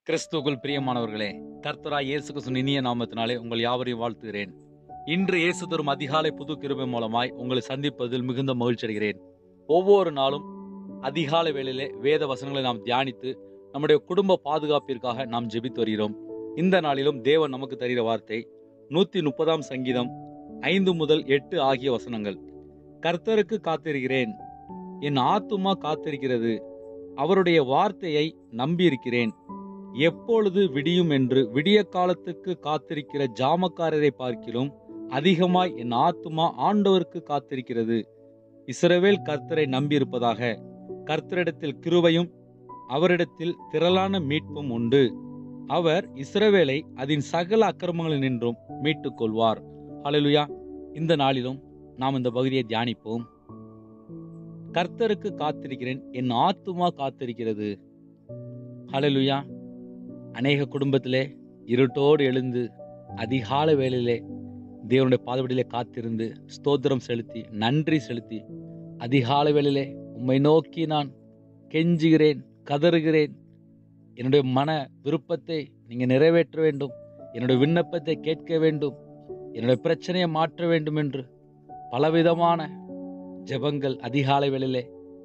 கிறிஸ்துவுக்குள் பிரியமானவர்களே கர்த்தராய் இயேசு கிறிஸ்துவின் இனிய நாமத்தினாலே உங்கள் யாவரையும் வாழ்த்துகிறேன் இன்று இயேசு தரும் அதிகாலை புது கிருபை மூலமாய் உங்களை சந்திப்பதில் மிகுந்த மகிழ்ச்சி அடைகிறேன் ஒவ்வொரு நாளும் அதிகாலை வேளையிலே வேத வசனங்களை நாம் தியானித்து நம்முடைய குடும்ப பாதுகாப்பிற்காக நாம் ஜெபித்து வருகிறோம் இந்த நாளிலும் தேவன் நமக்கு தருகிற வார்த்தை நூத்தி முப்பதாம் சங்கீதம் ஐந்து முதல் எட்டு ஆகிய வசனங்கள் கர்த்தருக்கு காத்திருக்கிறேன் என் ஆத்துமா காத்திருக்கிறது அவருடைய வார்த்தையை நம்பியிருக்கிறேன் எப்பொழுது விடியும் என்று விடிய காலத்துக்கு காத்திருக்கிற ஜாமக்காரரை பார்க்கிலும் அதிகமாய் என் ஆத்துமா ஆண்டவருக்கு காத்திருக்கிறது இஸ்ரவேல் கர்த்தரை நம்பியிருப்பதாக கர்த்தரிடத்தில் கிருபையும் அவரிடத்தில் திரளான மீட்பும் உண்டு அவர் இஸ்ரவேலை அதன் சகல அக்கிரமங்களில் நின்றும் மீட்டுக் கொள்வார் ஹalleluya இந்த நாளிலும் நாம் இந்த பகுதியை தியானிப்போம் கர்த்தருக்கு காத்திருக்கிறேன் என் ஆத்துமா காத்திருக்கிறது ஹalleluya அநேக குடும்பத்திலே இருட்டோடு எழுந்து அதிகால வேளையிலே தேவனுடைய பாதபடியிலே காத்திருந்து ஸ்தோத்திரம் செலுத்தி நன்றி செலுத்தி அதிகால வேளையிலே உம்மை நோக்கி நான் கெஞ்சுகிறேன் கதறுகிறேன் என்னுடைய மன விருப்பத்தை நீங்க நிறைவேற்ற வேண்டும் என்னுடைய விண்ணப்பத்தை கேட்க வேண்டும் என்னுடைய பிரச்சனையை மாற்ற வேண்டும் என்று பலவிதமான ஜெபங்கள் அதிகாலை வேளையிலே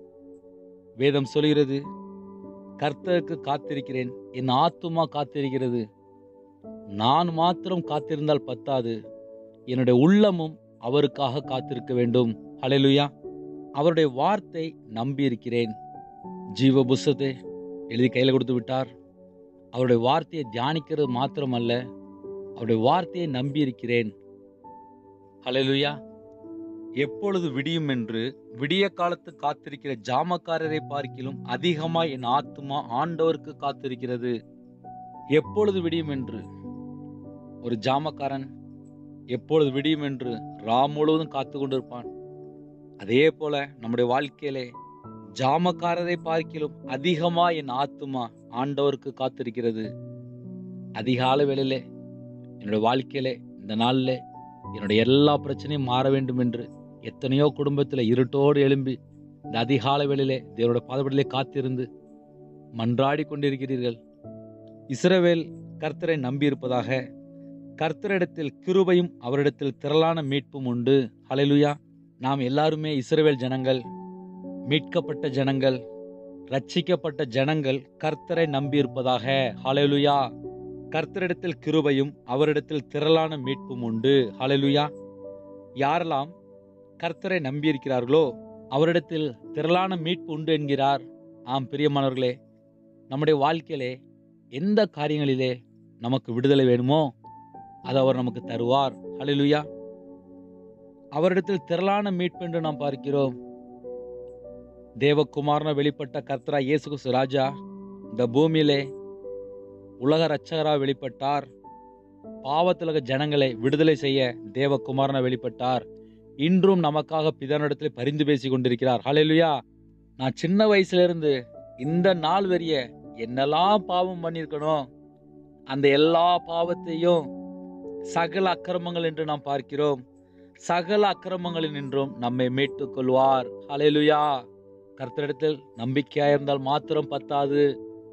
வேதம் சொல்கிறது கர்த்தருக்கு காத்திருக்கிறேன் என் ஆத்துமா காத்திருக்கிறது நான் மாத்திரம் காத்திருந்தால் பத்தாது என்னுடைய உள்ளமும் அவருக்காக காத்திருக்க வேண்டும் ஹalleluya அவருடைய வார்த்தை நம்பியிருக்கிறேன் ஜீவ புஸ்தத்தை எழுதி கையில் கொடுத்து விட்டார் அவருடைய வார்த்தையை தியானிக்கிறது மாத்திரமல்ல அவருடைய வார்த்தையை நம்பியிருக்கிறேன் ஹalleluya எப்பொழுது விடியும் என்று விடிய காலத்து காத்திருக்கிற ஜாமக்காரரை பார்க்கிலும் அதிகமாய் என் ஆத்துமா ஆண்டவருக்கு காத்திருக்கிறது எப்பொழுது விடியும் என்று ஒரு ஜாமக்காரன் எப்பொழுது விடியும் என்று ராம் முழுவதும் காத்து கொண்டிருப்பான் அதே போல நம்முடைய வாழ்க்கையிலே ஜாமக்காரரை பார்க்கிலும் அதிகமா என் ஆத்துமா ஆண்டவருக்கு காத்திருக்கிறது அதிகால வேளையிலே என்னுடைய வாழ்க்கையிலே இந்த நாளிலே என்னுடைய எல்லா பிரச்சனையும் மாற வேண்டும் என்று எத்தனையோ குடும்பத்தில் இருட்டோடு எழும்பி இந்த அதிகால வேளையிலே தேவனுடைய பாதப்படியிலே காத்திருந்து மன்றாடி கொண்டிருக்கிறீர்கள் இஸ்ரவேல் கர்த்தரை நம்பியிருப்பதாக கர்த்தரிடத்தில் கிருபையும் அவரிடத்தில் திரளான மீட்பும் உண்டு ஹalleluya நாம் எல்லாருமே இஸ்ரவேல் ஜனங்கள் மீட்கப்பட்ட ஜனங்கள் ரட்சிக்கப்பட்ட ஜனங்கள் கர்த்தரை நம்பியிருப்பதாக ஹalleluya கர்த்தரிடத்தில் கிருபையும் அவரிடத்தில் திரளான மீட்பும் உண்டு ஹalleluya யாரெல்லாம் கர்த்தரை நம்பியிருக்கிறார்களோ அவரிடத்தில் திரளான மீட்பு உண்டு என்கிறார் ஆம் பிரியமானவர்களே நம்முடைய வாழ்க்கையிலே எந்த காரியங்களிலே நமக்கு விடுதலை வேணுமோ அதை அவர் நமக்கு தருவார் ஹalleluya அவரிடத்தில் திரளான மீட்பு என்று நாம் பார்க்கிறோம் தேவகுமாரன வெளிப்பட்ட கர்த்தரா இயேசு கிறிஸ்து ராஜா இந்த பூமியிலே உலக ரட்சகரா வெளிப்பட்டார் பாவத்துலக ஜனங்களை விடுதலை செய்ய தேவகுமாரன வெளிப்பட்டார் இன்றும் நமக்காக பிதனிடத்தில் பரிந்து பேசி கொண்டிருக்கிறார் ஹalleluya நான் சின்ன வயசுல இருந்து இந்த நாள் வரிய என்னெல்லாம் பாவம் பண்ணியிருக்கணும் அந்த எல்லா பாவத்தையும் சகல அக்கிரமங்கள் என்று நாம் பார்க்கிறோம் சகல அக்கிரமங்களில் நின்றும் நம்மை மீட்டுக் கொள்வார் ஹalleluya கர்த்தரிடத்தில் நம்பிக்கையா இருந்தால் மாத்திரம் பத்தாது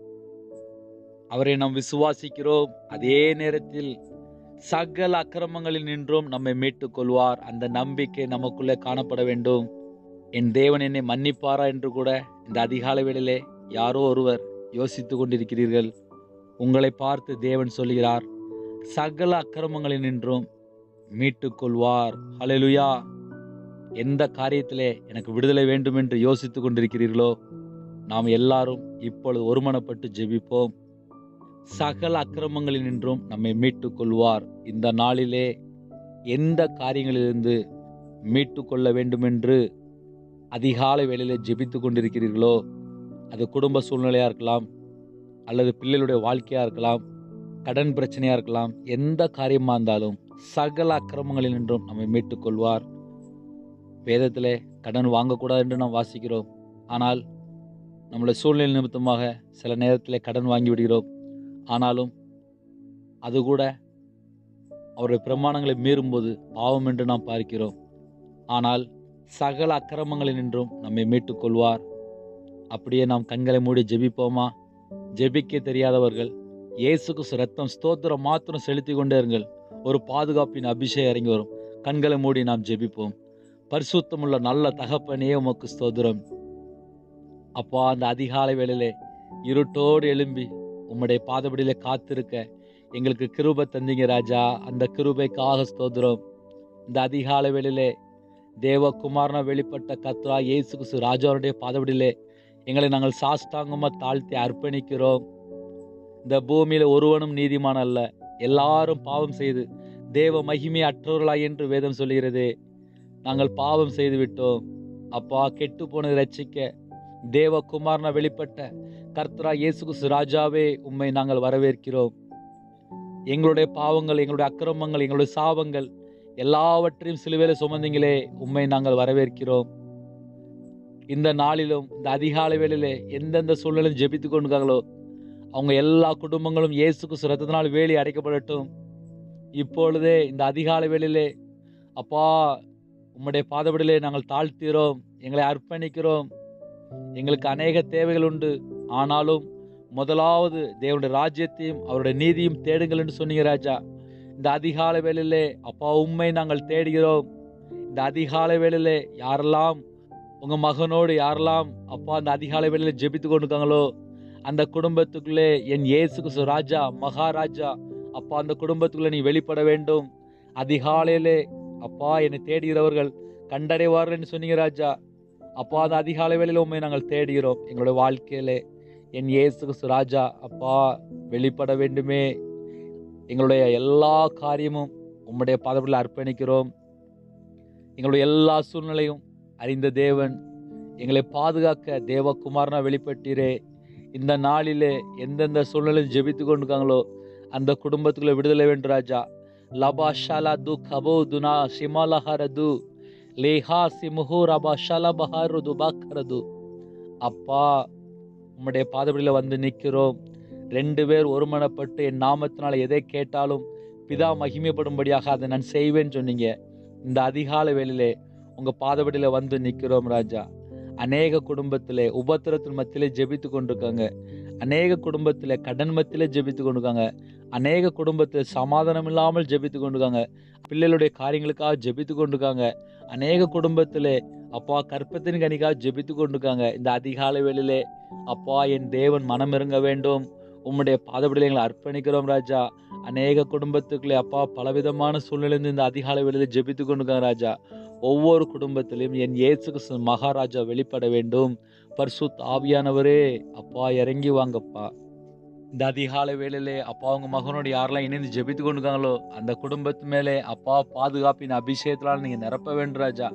அவரை நாம் விசுவாசிக்கிறோம் அதே நேரத்தில் சகல அக்கிரமங்களில் நின்றும் நம்மை மீட்டுக் கொள்வார் அந்த நம்பிக்கை நமக்குள்ளே காணப்பட வேண்டும் என் தேவன் என்னை மன்னிப்பாரா என்று கூட இந்த அதிகாலை வேளையிலே யாரோ ஒருவர் யோசித்து கொண்டிருக்கிறீர்கள் உங்களை பார்த்து தேவன் சொல்கிறார் சகல அக்கிரமங்களில் நின்றும் மீட்டுக் கொள்வார் ஹalleluya எந்த காரியத்திலே எனக்கு விடுதலை வேண்டும் என்று யோசித்துக் கொண்டிருக்கிறீர்களோ நாம் எல்லாரும் இப்பொழுது ஒருமனப்பட்டு ஜெபிப்போம் சகல அக்கிரமங்களில் நின்றும் நம்மை மீட்டுக் கொள்வார் இந்த நாளிலே எந்த காரியங்களிலிருந்து மீட்டு கொள்ள வேண்டும் என்று அதிகாலை வேளையிலே ஜெபித்து கொண்டிருக்கிறீர்களோ அது குடும்ப சூழ்நிலையாக இருக்கலாம் அல்லது பிள்ளைகளுடைய வாழ்க்கையாக இருக்கலாம் கடன் பிரச்சனையாக இருக்கலாம் எந்த காரியமாக இருந்தாலும் சகல அக்கிரமங்களில் நின்றும் நம்மை மீட்டுக் கொள்வார் வேதத்திலே கடன் வாங்கக்கூடாது என்று நாம் வாசிக்கிறோம் ஆனால் நம்முடைய சூழ்நிலை நிமித்தமாக சில நேரத்தில் கடன் வாங்கி விடுகிறோம் ஆனாலும் அது கூட அவருடைய பிரமாணங்களை மீறும்போது பாவம் என்று நாம் பார்க்கிறோம் ஆனால் சகல அக்கிரமங்களில் நின்றும் நம்மை மீட்டுக் கொள்வார் அப்படியே நாம் கண்களை மூடி ஜெபிப்போமா ஜெபிக்க தெரியாதவர்கள் இயேசு கிறிஸ்து ரத்தம் ஸ்தோத்திரம் மாத்திரம் செலுத்தி கொண்டே இருங்கள் ஒரு பாதுகாப்பின் அபிஷேகம் இறங்கி வரும் கண்களை மூடி நாம் ஜெபிப்போம் பரிசுத்தமுள்ள நல்ல தகப்பனே உமக்கு ஸ்தோத்திரம் அப்பா அந்த அதிகாலை வேளையிலே இருட்டோடு எழும்பி உம்முடைய பாதபடியிலே காத்திருக்க எங்களுக்கு கிருபை தந்தீங்க ராஜா அந்த கிருபைக்காக ஸ்தோத்திரம் இந்த அதிகாலை வேளையிலே தேவகுமாரன வெளிப்பட்ட கத்ரா இயேசு கிறிஸ்து ராஜாவுடைய பாதபடியிலே எங்களை நாங்கள் சாஷ்டாங்கமா தாழ்த்தி அர்ப்பணிக்கிறோம் இந்த பூமியில ஒருவனும் நீதிமான் அல்ல எல்லாரும் பாவம் செய்து தேவ மகிமை அற்றவர்களாய் என்று வேதம் சொல்கிறது நாங்கள் பாவம் செய்து விட்டோம் அப்பா கெட்டு போனதை ரட்சிக்க தேவகுமாரன வெளிப்பட்ட கர்த்தரா இயேசு கிறிஸ்து ராஜாவே உம்மை நாங்கள் வரவேற்கிறோம் எங்களுடைய பாவங்கள் எங்களுடைய அக்கிரமங்கள் எங்களுடைய சாபங்கள் எல்லாவற்றையும் சிலுவையில சுமந்தீங்களே உம்மை நாங்கள் வரவேற்கிறோம் இந்த நாளிலும் இந்த அதிகாலை வேளையிலே எந்தெந்த சூழ்நிலையும் ஜெபித்து கொண்டிருக்காங்களோ அவங்க எல்லா குடும்பங்களும் இயேசுக்கு சுரத்தினால் வேலி அடைக்கப்படட்டும் இப்பொழுதே இந்த அதிகாலை வேளையிலே அப்பா உம்முடைய பாதபடியிலே நாங்கள் தாழ்த்துகிறோம் எங்களை அர்ப்பணிக்கிறோம் எங்களுக்கு அநேக தேவைகள் உண்டு ஆனாலும் முதலாவது தேவனுடைய ராஜ்யத்தையும் அவருடைய நீதியும் தேடுங்கள் என்று சொன்னீங்க ராஜா இந்த அதிகாலை வேளையிலே அப்பா உண்மை நாங்கள் தேடுகிறோம் இந்த அதிகாலை வேளையிலே யாரெல்லாம் உங்க மகனோடு யாரெல்லாம் அப்பா அந்த அதிகாலை வேளையில ஜெபித்து கொண்டிருக்காங்களோ அந்த குடும்பத்துக்குள்ளே என் இயேசு கிறிஸ்து ராஜா மகாராஜா அப்பா அந்த குடும்பத்துக்குள்ள நீ வெளிப்பட வேண்டும் அதிகாலையிலே அப்பா என்னை தேடுகிறவர்கள் கண்டடைவார்கள் என்று சொன்னீங்க ராஜா அப்பா அந்த அதிகாலை வேளையில உண்மை நாங்கள் தேடுகிறோம் எங்களுடைய வாழ்க்கையிலே என் இயேசு கிறிஸ்து ராஜா அப்பா வெளிப்பட வேண்டுமே எங்களுடைய எல்லா காரியமும் உம்முடைய பாதத்தில் அர்ப்பணிக்கிறோம் எங்களுடைய எல்லா சூழ்நிலையும் அறிந்த தேவன் எங்களை பாதுகாக்க தேவகுமாரனா வெளிப்பட்டீரே இந்த நாளிலே எந்தெந்த சூழ்நிலையில் ஜெபித்து கொண்டிருக்காங்களோ அந்த குடும்பத்துக்குள்ள விடுதலை வேண்டும் ராஜா லபா ஷாலா து கபோ துனா ஷிமாலஹரது லேஹா சிமுஹு ரபா ஷாலா பஹாரு துபாக்கரது அப்பா உம்முடைய பாதபடியில் வந்து நிற்கிறோம் ரெண்டு பேர் ஒருமனப்பட்டு என் நாமத்தினால எதை கேட்டாலும் பிதா மகிமைப்படும்படியாக அதை நான் செய்வேன்னு சொன்னீங்க இந்த அதிகால வேளையிலே உங்க பாதபடியில வந்து நிற்கிறோம் ராஜா அநேக குடும்பத்திலே உபத்திரத்தின் மத்தியிலே ஜெபித்து கொண்டிருக்காங்க அநேக குடும்பத்திலே கடன் மத்தியிலே ஜெபித்து கொண்டிருக்காங்க அநேக குடும்பத்தில் சமாதானம் இல்லாமல் ஜெபித்து கொண்டிருக்காங்க பிள்ளைகளுடைய காரியங்களுக்காக ஜெபித்து கொண்டிருக்காங்க அநேக குடும்பத்திலே அப்பா கற்பத்தின் கனிக்காக ஜெபித்து கொண்டிருக்காங்க இந்த அதிகாலை வேளையிலே அப்பா என் தேவன் மனம் இறங்க வேண்டும் உம்முடைய பாதபடியில் எங்களை அர்ப்பணிக்கிறோம் ராஜா அநேக குடும்பத்துக்குள்ளே அப்பா பலவிதமான சூழ்நிலைந்து இந்த அதிகாலை வேளையில ஜெபித்து கொண்டிருக்காங்க ராஜா ஒவ்வொரு குடும்பத்திலும் என் இயேசு கிறிஸ்து மகாராஜா வெளிப்பட வேண்டும் பர்சுத் ஆவியானவரே அப்பா இறங்கி வாங்கப்பா இந்த அதிகாலை வேளையிலே அப்பா உங்க மகனோட யாரெல்லாம் இணைந்து ஜெபித்து கொண்டிருக்காங்களோ அந்த குடும்பத்து மேலே அப்பா பாதுகாப்பின் அபிஷேகத்தினால் நீங்க நிரப்ப வேண்டும் ராஜா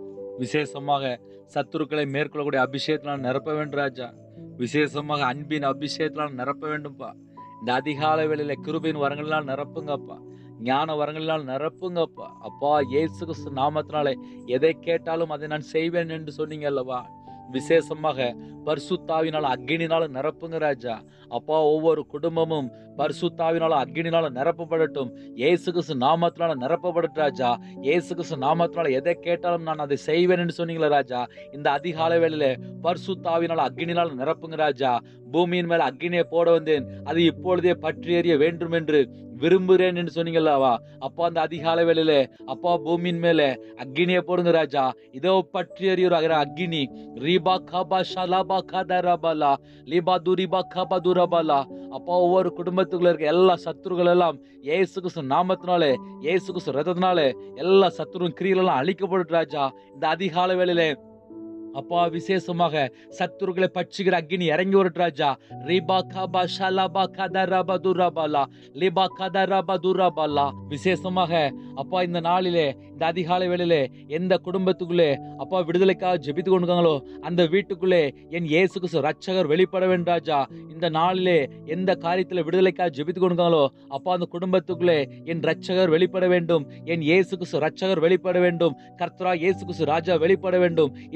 விசேஷமாக சத்துருக்களை மேற்கொள்ளக்கூடிய அபிஷேகத்தினால் நிரப்ப வேண்டும் ராஜா விசேஷமாக அன்பின் அபிஷேகத்தினால் நிரப்ப வேண்டும்பா இந்த அதிகாலை வேளையில கிருபின் வரங்களால் நிரப்புங்கப்பா ஞான வரங்களால் நிரப்புங்கப்பா அப்பா இயேசு கிறிஸ்து நாமத்தினாலே எதை கேட்டாலும் அதை நான் செய்வேன் என்று சொன்னீங்க அல்லவா விசேஷமாக பரிசுத்தாவினால அக்னினால நிரப்புங்க ராஜா அப்பா ஒவ்வொரு குடும்பமும் பரிசுத்தாவினால அக்னினால நிரப்பப்படட்டும் இயேசு கிறிஸ்து நாமத்தினால நிரப்பப்படட்டும் ராஜா இயேசு கிறிஸ்து நாமத்தினால எதை கேட்டாலும் நான் அதை செய்வேன் என்று சொன்னீங்களா ராஜா இந்த அதிகாலை வேளையில பரிசுத்தாவினால அக்னினால நிரப்புங்க ராஜா பூமியின் மேல அக்னியை போட வந்தேன் அது இப்பொழுதே பற்றி எறிய வேண்டும் என்று விரும்புகிறேன் என்று சொன்னீங்கல்லவா அப்பா அந்த அதிகாலை வேளையில அப்பா பூமியின் மேல அக்னியை போடுங்க ராஜா இதோ பற்றி எறிகிற அக்னி ரீபா காபா ஷலாபா கதரபலா லிபா துரிபா கபா துரபலா அப்பா ஒவ்வொரு குடும்பத்துக்குள்ள இருக்க எல்லா சத்துருகள் எல்லாம் ஏசு கிறிஸ்து நாமத்தினாலே ஏசு கிறிஸ்து ரத்தத்தினாலே எல்லா சத்துரும் கிரிகள் எல்லாம் அழிக்கப்பட்டு ராஜா இந்த அதிகாலை வேளையில அப்பா விசேஷமாக சத்துருக்களை பட்சிக்கிற அக்னி இறங்கி வரட்டு ராஜா ரீபா கபா ஷலபா கதரபா துரபலா லிபா கதரபா துரபலா விசேஷமாக அப்பா இந்த நாளிலே இந்த அதிகாலை வேளையிலே எந்த குடும்பத்துக்குள்ளே அப்பா விடுதலைக்காக ஜெபித்து கொண்டிருக்காங்களோ அந்த வீட்டுக்குள்ளே என் இயேசு கிறிஸ்து ரட்சகர் வெளிப்பட வேண்டும் ராஜா இந்த நாளிலே எந்த காரியத்தில் விடுதலைக்காக ஜெபித்து கொண்டிருக்காங்களோ அப்பா அந்த குடும்பத்துக்குள்ளே என் ரட்சகர் வெளிப்பட வேண்டும் என் இயேசு கிறிஸ்து ரட்சகர் வெளிப்பட வேண்டும் கர்த்தரா இயேசு கிறிஸ்து ராஜா வெளிப்பட வேண்டும் இந்த நாளிலே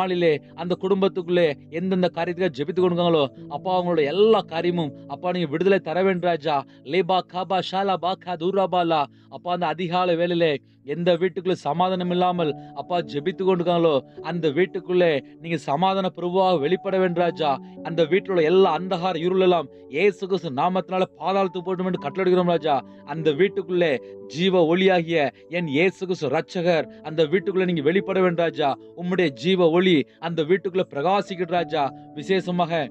நாளிலே அந்த குடும்பத்துக்குள்ளே எந்தெந்த காரியத்துக்காக ஜெபித்து கொடுக்காங்களோ அப்பா அவங்களோட எல்லா காரியமும் அப்பா நீங்க விடுதலை தர வேண்டும் ராஜா லேபா காபா ஷாலா பாக்கா தூராபாலா அப்பா அந்த அதிகாலை வேளையிலே எந்த வீட்டுக்குள்ள சமாதானம் இல்லாமல் அப்பா ஜெபித்து கொண்டிருக்காங்களோ அந்த வீட்டுக்குள்ளே நீங்க சமாதான பிரபுவாக வெளிப்பட வேண்டும் ராஜா அந்த வீட்டில் உள்ள எல்லா அந்தகார இருள் எல்லாம் ஏசு கிறிஸ்து நாமத்தினால பாதாளத்து போட்டும் என்று கட்டளையிடுகிறோம் ராஜா அந்த வீட்டுக்குள்ளே ஜீவ ஒளியாகிய என் இயேசு கிறிஸ்து ரட்சகர் அந்த வீட்டுக்குள்ள நீங்க வெளிப்பட வேண்டும் ராஜா உம்முடைய ஜீவ ஒளி அந்த வீட்டுக்குள்ள பிரகாசிக்கிற ராஜா விசேஷமாக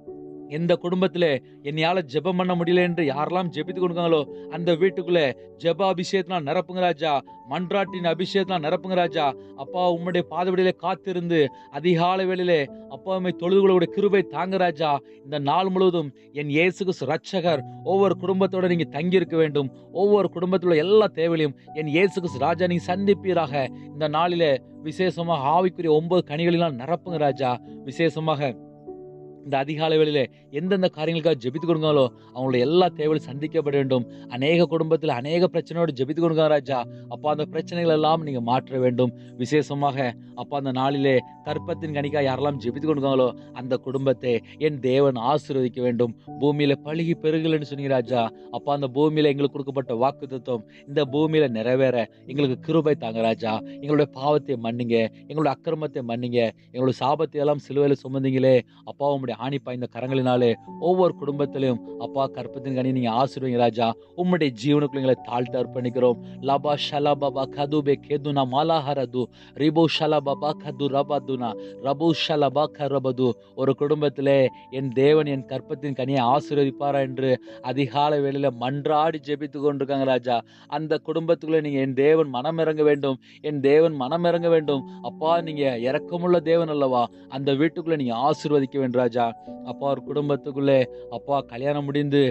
எந்த குடும்பத்திலே என்னையால ஜெபம் பண்ண முடியல என்று யாரெல்லாம் ஜெபித்து கொடுக்காங்களோ அந்த வீட்டுக்குள்ளே ஜெப அபிஷேகத்தினால் நிரப்புங்க ராஜா மன்றாட்டின் அபிஷேகத்தினால் நிரப்புங்க ராஜா அப்பா உம்முடைய பாதவடியிலே காத்திருந்து அதிகாலை வேளையிலே அப்பா உம்மை தொழுதுகளுடைய கிருபை தாங்க ராஜா இந்த நாள் முழுவதும் என் இயேசு கிறிஸ்து ரட்சகர் ஒவ்வொரு குடும்பத்தோட நீங்க தங்கி இருக்க வேண்டும் ஒவ்வொரு குடும்பத்தில் உள்ள எல்லா தேவையிலையும் என் இயேசு கிறிஸ்து ராஜா நீங்க சந்திப்பீராக இந்த நாளிலே விசேஷமாக ஆவிக்குரிய ஒன்பது கனிகளிலாம் நிரப்புங்க ராஜா விசேஷமாக இந்த அதிகாலை வேளையிலே எந்தெந்த காரியங்களுக்காக ஜெபித்து கொடுங்களோ அவங்களுடைய எல்லா தேவையும் சந்திக்கப்பட வேண்டும் அநேக குடும்பத்தில் அநேக பிரச்சனையோடு ஜெபித்து கொடுங்க ராஜா அப்பா அந்த பிரச்சனைகள் எல்லாம் நீங்க மாற்ற வேண்டும் விசேஷமாக அப்பா அந்த நாளிலே கற்பத்தின் கணிக்கா யாரெல்லாம் ஜெபித்து கொடுக்காங்களோ அந்த குடும்பத்தை என் தேவன் ஆசீர்வதிக்க வேண்டும் பூமியில பழுகி பெருகலன்னு சொன்னீங்க ராஜா அப்பா அந்த பூமியில எங்களுக்கு கொடுக்கப்பட்ட வாக்கு தத்துவம் இந்த பூமியில நிறைவேற எங்களுக்கு கிருபை தாங்க ராஜா எங்களுடைய பாவத்தை மன்னிங்க எங்களுடைய அக்கிரமத்தை மன்னிங்க எங்களுடைய சாபத்தை எல்லாம் சிலுவையில சுமந்தீங்களே அப்பா உம்முடைய ஆணி பாய்ந்த கரங்களினாலே ஒவ்வொரு குடும்பத்திலையும் அப்பா கற்பத்தின் கனி நீங்க ஆசீர்வதிங்க ராஜா உம்முடைய ஜீவனுக்குள்ள எங்களை தாழ்த்து அர்ப்பணிக்கிறோம் லபா ஷலா பாபா கதுபே கேதுனா மாலாஹரது ரிபு ஷலா பாபா கது ரபதுனா ரபு ஷலபா கரபது ஒரு குடும்பத்திலே என் தேவன் என் கற்பத்தின் கனியை ஆசீர்வதிப்பாரா என்று அதிகாலை வேளையில மன்றாடி ஜெபித்து கொண்டிருக்காங்க ராஜா அந்த குடும்பத்துக்குள்ள நீங்க என் தேவன் மனம் இறங்க வேண்டும் என் தேவன் மனம் இறங்க வேண்டும் அப்பா நீங்க இரக்கமுள்ள தேவன் அல்லவா அந்த வீட்டுக்குள்ள நீங்க ஆசீர்வதிக்க வேண்டும் ராஜா அப்பா ஒரு குடும்பத்துக்குள்ளே அப்பா கல்யாணம் முடிந்து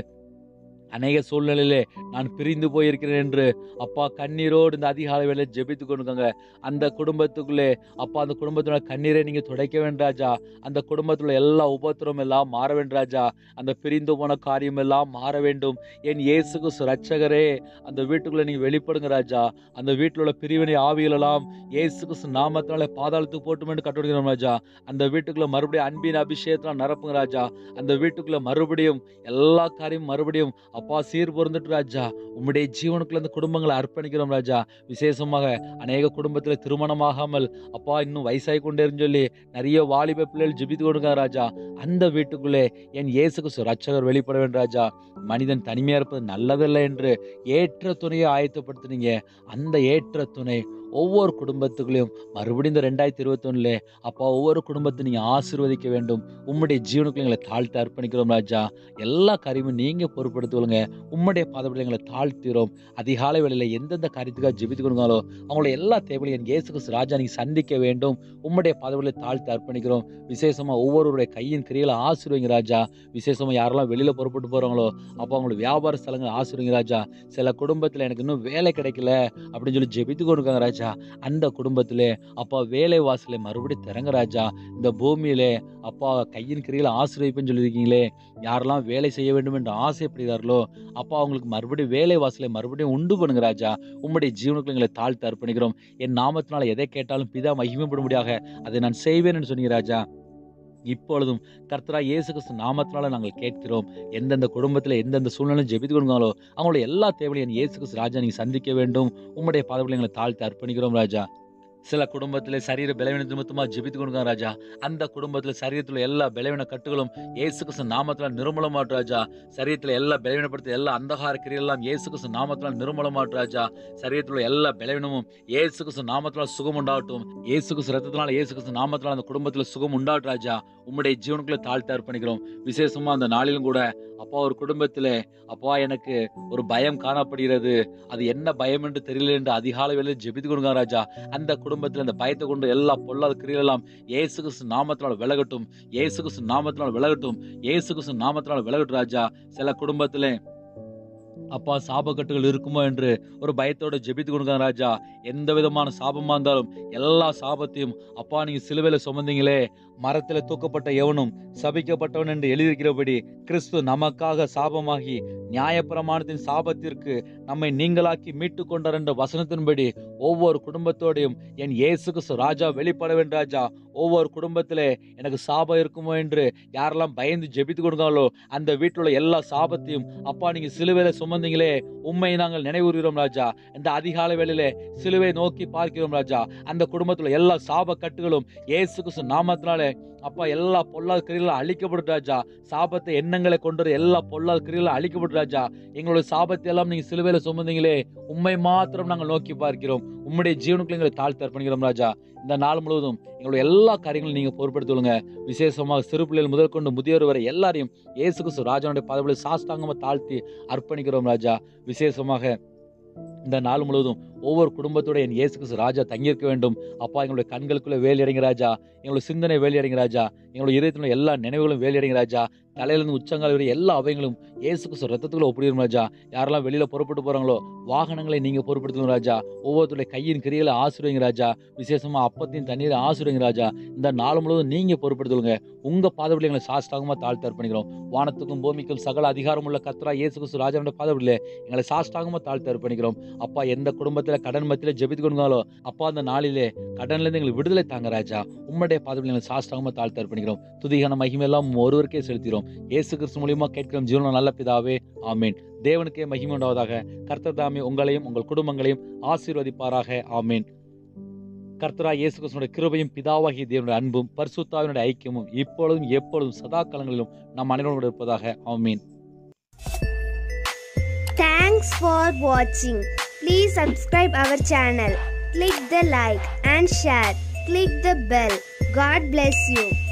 அநேக சூழ்நிலையிலே நான் பிரிந்து போயிருக்கிறேன் என்று அப்பா கண்ணீரோடு இந்த அதிகாலை வேலை ஜெபித்து கொண்டிருக்காங்க அந்த குடும்பத்துக்குள்ளே அப்பா அந்த குடும்பத்தோட கண்ணீரை நீங்க துடைக்க வேண்டும் ராஜா அந்த குடும்பத்துல எல்லா உபத்திரம் எல்லாம் மாற வேண்டும் ராஜா அந்த பிரிந்து போன காரியம் எல்லாம் மாற வேண்டும் என் இயேசுக்கு ரட்சகரே அந்த வீட்டுக்குள்ள நீங்க வெளிப்படுங்க ராஜா அந்த வீட்டில் உள்ள பிரிவினை ஆவிகள் எல்லாம் இயேசு கிறிஸ்து நாமத்தினால பாதாளத்துக்கு போட்டும் என்று கட்டுவிடுகிறோம் ராஜா அந்த வீட்டுக்குள்ள மறுபடியும் அன்பின் அபிஷேகத்தினால் நிரப்புங்க ராஜா அந்த வீட்டுக்குள்ள மறுபடியும் எல்லா காரியமும் மறுபடியும் அப்பா சீர் பொருந்துட்டு ராஜா உம்முடைய ஜீவனுக்குள்ள அந்த குடும்பங்களை அர்ப்பணிக்கிறோம் ராஜா விசேஷமாக அநேக குடும்பத்துல திருமணமாகாமல் அப்பா இன்னும் வயசாகி கொண்டே சொல்லி நிறைய வாலிப பிள்ளைகள் ஜெபித்து கொடுங்க ராஜா அந்த வீட்டுக்குள்ளே என் இயேசு கிறிஸ்து ரட்சகர் வெளிப்பட வேண்டும் ராஜா மனிதன் தனிமையா இருப்பது நல்லதல்ல என்று ஏற்ற துணையை ஆயத்தப்படுத்துனீங்க அந்த ஏற்ற துணை ஒவ்வொரு குடும்பத்துக்குள்ளேயும் மறுபடியும் இந்த ரெண்டாயிரத்தி இருபத்தொன்னுல அப்பா ஒவ்வொரு குடும்பத்தை நீங்க ஆசீர்வதிக்க வேண்டும் உம்முடைய ஜீவனுக்குள்ள எங்களை தாழ்த்து அர்ப்பணிக்கிறோம் ராஜா எல்லா காரியமும் நீங்க பொறுப்படுத்துவங்க உம்முடைய பாதப்படி எங்களை தாழ்த்திறோம் அதிகாலை வேளையில எந்தெந்த காரியத்துக்காக ஜெபித்து கொடுங்களோ அவங்களோட எல்லா தேவையும் என் இயேசு கிறிஸ்து ராஜா நீங்க சந்திக்க வேண்டும் உம்முடைய பாதப்படியை தாழ்த்து அர்ப்பணிக்கிறோம் விசேஷமா ஒவ்வொருவருடைய கையின் கிரியில ஆசீர்வங்க ராஜா விசேஷமா யாரெல்லாம் வெளியில புறப்பட்டு போறாங்களோ அப்போ அவங்களோட வியாபார ஸ்தலங்கள் ஆசீர்வங்க ராஜா சில குடும்பத்துல எனக்கு இன்னும் வேலை கிடைக்கல அப்படின்னு சொல்லி ஜெபித்து கொடுக்காங்க ராஜா அந்த குடும்பத்திலே அப்பா வேலை வாசலை மறுபடியும் திறங்க ராஜா இந்த பூமியிலே அப்பா கையின் கிரியில ஆசீர்வதிப்புன்னு சொல்லியிருக்கீங்களே யாரெல்லாம் வேலை செய்ய வேண்டும் என்று ஆசைப்படுகிறார்களோ அப்பா அவங்களுக்கு மறுபடியும் வேலை வாசலை மறுபடியும் உண்டு பண்ணுங்க ராஜா உம்முடைய ஜீவனுக்குள்ள எங்களை தாழ்த்து அர்ப்பணிக்கிறோம் என் நாமத்தினால எதை கேட்டாலும் பிதா மகிமைப்படும்படியாக அதை நான் செய்வேன் என்று சொன்னீங்க ராஜா இப்பொழுதும் கர்த்தரா இயேசு கிறிஸ்து நாமத்தினால நாங்கள் கேட்கிறோம் எந்தெந்த குடும்பத்தில் எந்தெந்த சூழ்நிலையும் ஜெபித்து கொடுங்களோ அவங்களோட எல்லா தேவையும் என் இயேசு கிறிஸ்து ராஜா நீங்க சந்திக்க வேண்டும் உம்முடைய பாதங்களை எங்களை தாழ்த்தி அர்ப்பணிக்கிறோம் ராஜா சில குடும்பத்திலே சரீர பலவீன நிமித்தமா ஜெபித்து கொடுங்க ராஜா அந்த குடும்பத்துல சரீரத்துல எல்லா பலவீன கட்டுகளும் இயேசு கிறிஸ்து நாமத்தினால் நிர்மூலமாட்டு ராஜா சரீரத்துல எல்லா பலவீனப்படுத்த எல்லா அந்தகார கிரியெல்லாம் இயேசு கிறிஸ்து நாமத்தினால் நிர்மூலமாட்டு ராஜா சரீரத்துல எல்லா பலவீனமும் இயேசு கிறிஸ்து நாமத்தினால் சுகம் உண்டாகட்டும் இயேசு கிறிஸ்து ரத்தத்தினால இயேசு கிறிஸ்து நாமத்தினால் அந்த குடும்பத்துல சுகம் உண்டாட்டு ராஜா உம்முடைய ஜீவனுக்குள்ள தாழ்த்த அர்ப்பணிக்கிறோம் விசேஷமா அந்த நாளிலும் கூட அப்பா ஒரு குடும்பத்திலே அப்பா எனக்கு ஒரு பயம் காணப்படுகிறது அது என்ன பயம் என்று தெரியல என்று அதிகாலை வேளையில் ஜெபித்து கொடுங்க ராஜா அந்த குடும்பத்தில் அந்த பயத்தை கொண்டு எல்லா பொல்லாத கிரியெல்லாம் இயேசு கிறிஸ்து நாமத்தினால் விலகட்டும் இயேசு கிறிஸ்து நாமத்தினால் விலகட்டும் இயேசு கிறிஸ்து நாமத்தினால் விலகட்டும் ராஜா சில குடும்பத்திலே அப்பா சாபக்கட்டுகள் இருக்குமோ என்று ஒரு பயத்தோட ஜெபித்து கொடுங்க ராஜா எந்த விதமான சாபமா இருந்தாலும் எல்லா சாபத்தையும் அப்பா நீங்க சிலுவையில சுமந்தீங்களே மரத்தில் தூக்கப்பட்ட எவனும் சபிக்கப்பட்டவன் என்று எழுதியிருக்கிறபடி கிறிஸ்து நமக்காக சாபமாகி நியாயப்பிரமாணத்தின் சாபத்திற்கு நம்மை நீங்களாக்கி மீட்டு கொண்டார் என்ற வசனத்தின்படி ஒவ்வொரு குடும்பத்தோடையும் என் இயேசு கிறிஸ்து ராஜா வெளிப்பட வேண்டும் ராஜா ஒவ்வொரு குடும்பத்திலே எனக்கு சாபம் இருக்குமோ என்று யாரெல்லாம் பயந்து ஜெபித்து கொடுத்தாங்களோ அந்த வீட்டில் உள்ள எல்லா சாபத்தையும் அப்பா நீங்க சிலுவையில சுமந்தீங்களே உண்மை நாங்கள் நினைவுறுகிறோம் ராஜா இந்த அதிகாலை வேளையிலே சிலுவை நோக்கி பார்க்கிறோம் ராஜா அந்த குடும்பத்துல எல்லா சாப கட்டுகளும் இயேசு கிறிஸ்து நாமத்தினாலே அப்பா எல்லா பொல்லாத கிரிகளும் அழிக்கப்படும் ராஜா சாபத்தை எண்ணங்களை கொண்டு எல்லா பொல்லாத கிரிகளும் அழிக்கப்படும் ராஜா எங்களுடைய சாபத்தை எல்லாம் நீங்க சிலுவையில சுமந்தீங்களே உண்மை மாத்திரம் நாங்கள் நோக்கி பார்க்கிறோம் உம்முடைய ஜீவனுக்குள்ள எங்களை தாழ்த்தி அர்ப்பணிக்கிறோம் ராஜா இந்த நாள் முழுவதும் எங்களுடைய எல்லா காரியங்களும் நீங்க பொறுப்படுத்துவங்க விசேஷமாக சிறு பிள்ளைகள் முதல் கொண்டு முதியோர் வரை எல்லாரையும் இயேசு கிறிஸ்து ராஜாவுடைய பதவிகளை சாஸ்தாங்கமா தாழ்த்தி அர்ப்பணிக்கிறோம் ராஜா விசேஷமாக இந்த நாள் முழுவதும் ஒவ்வொரு குடும்பத்தோட என் இயேசு கிறிஸ்து ராஜா தங்கியிருக்க வேண்டும் அப்பா எங்களுடைய கண்களுக்குள்ள வேலையடைங்க ராஜா எங்களுடைய சிந்தனை வேலையடைங்க ராஜா எங்களுடைய இதயத்தினுடைய எல்லா நினைவுகளும் வேலையடைங்க ராஜா தலையிலிருந்து உச்சங்கால் வரை எல்லா அவைகளும் இயேசு கிறிஸ்து ரத்தத்துக்குள்ள ஒப்பிடுவோம் ராஜா யாரெல்லாம் வெளியில புறப்பட்டு போறாங்களோ வாகனங்களை நீங்க பொறுப்படுத்தணும் ராஜா ஒவ்வொருத்தருடைய கையின் கிரிகளை ஆசிரியங்க ராஜா விசேஷமா அப்பத்தையும் தண்ணீரை ஆசிரியங்க ராஜா இந்த நாள் முழுவதும் நீங்க பொறுப்படுத்துங்க உங்க பாதவழி எங்களை சாஷ்டாகமா தாழ்த்து அர்ப்பணிக்கிறோம் வானத்துக்கும் பூமிக்கும் சகல அதிகாரம் உள்ள கத்ரா இயேசு கிறிஸ்து ராஜாவுடைய பாதவழியில எங்களை சாஷ்டாகமா தாழ்த்து அர்ப்பணிக்கிறோம் அப்பா எந்த குடும்பத்துல கடன் மத்தியில ஜெபித்து கொடுத்தாலோ அப்பா அந்த நாளிலே கடன்ல இருந்து எங்களுக்கு விடுதலை தாங்க ராஜா உம்முடைய பாதவழி எங்களை சாஷ்டாகமா தாழ்த்து அர்ப்பணிக்கிறோம் துதிகான மகிமையெல்லாம் ஒருவருக்கே செலுத்திக்கிறோம் இயேசு கிறிஸ்து மூலியமா கேட்கிறோம் ஜீவன நல்ல பிதாவே ஆமீன் தேவனுக்கே மகிமை உண்டாவதாக கர்த்தர் தாமே உங்களையும் உங்கள் குடும்பங்களையும் ஆசீர்வதிப்பாராக ஆமீன் கர்த்தரா இயேசு கிறிஸ்துடைய கிருபையும் பிதாவாகிய தேவனுடைய அன்பும் பரிசுத்தாவினுடைய ஐக்கியமும் இப்பொழுதும் எப்பொழுதும் சதா காலங்களிலும் நம் அனைவரோடு இருப்பதாக ஆமீன் Thanks for watching. Please subscribe our channel. Click the like and share. Click the bell. God bless you.